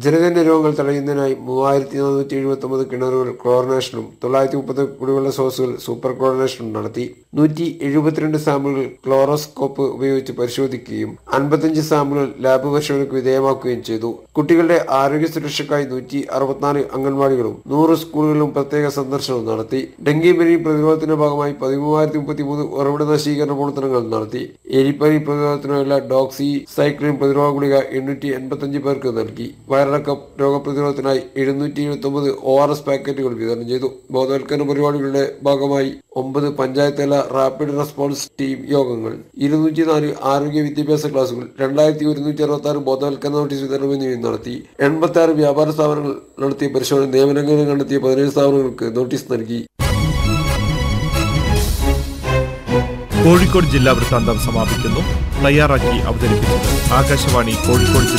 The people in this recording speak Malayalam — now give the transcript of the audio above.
ജനകന്യ രോഗങ്ങൾ തടയുന്നതിനായി മൂവായിരത്തി നാനൂറ്റി എഴുപത്തി ഒമ്പത് കിണറുകൾ ക്ലോറിനേഷനും തൊള്ളായിരത്തി മുപ്പത് കുടിവെള്ള സോഴ്സുകൾ സൂപ്പർ ക്ലോറിനേഷനും നടത്തി നൂറ്റി എഴുപത്തിരണ്ട് സാമ്പിളുകൾ ക്ലോറോസ്കോപ്പ് ഉപയോഗിച്ച് പരിശോധിക്കുകയും അൻപത്തിയഞ്ച് സാമ്പിളുകൾ ലാബ് പരിശോധനയ്ക്ക് വിധേയമാക്കുകയും ചെയ്തു കുട്ടികളുടെ ആരോഗ്യ സുരക്ഷയ്ക്കായി നൂറ്റി അറുപത്തിനാല് അംഗൻവാടികളും നൂറ് സ്കൂളുകളിലും പ്രത്യേക സന്ദർശനവും നടത്തി ഡെങ്കിപ്പനി പ്രതിരോധത്തിന്റെ ഭാഗമായി പതിമൂവായിരത്തി മുപ്പത്തിമൂന്ന് ഉറവിട നശീകരണ പ്രവർത്തനങ്ങൾ നടത്തി എലിപ്പനി പ്രതിരോധത്തിനായുള്ള ഡോക്സി സൈക്ലിൻ പ്രതിരോധ ഗുളിക എണ്ണൂറ്റി എൺപത്തഞ്ച് പേർക്ക് നൽകി വയറിളക്കം രോഗപ്രതിരോധത്തിനായി എഴുന്നൂറ്റി എഴുപത്തി ഒമ്പത് ഒ ആർ എസ് പാക്കറ്റുകൾ വിതരണം ചെയ്തു ബോധവൽക്കരണ പരിപാടികളുടെ ഭാഗമായി ഒമ്പത് പഞ്ചായത്ത് തല റാപ്പിഡ് റെസ്പോൺസ് ടീം യോഗങ്ങൾ ഇരുന്നൂറ്റി നാല് ആരോഗ്യ വിദ്യാഭ്യാസ ക്ലാസുകൾ രണ്ടായിരത്തി ഒരുന്നൂറ്റി അറുപത്തി ആറ് ബോധവൽക്കരണ നോട്ടീസ് വിതരണം എന്നിവയും നടത്തി എൺപത്തി ആറ് വ്യാപാര സ്ഥാപനങ്ങൾ നടത്തിയ പരിശോധന നിയമലംഘനം കണ്ടെത്തിയ പതിനേഴ് സ്ഥാപനങ്ങൾക്ക് നോട്ടീസ് നൽകി കോഴിക്കോട് ജില്ലാ വൃത്താന്തം സമാപിക്കുന്നു തയ്യാറാക്കി അവതരിപ്പിച്ചത് ആകാശവാണി കോഴിക്കോട് ജില്ലാ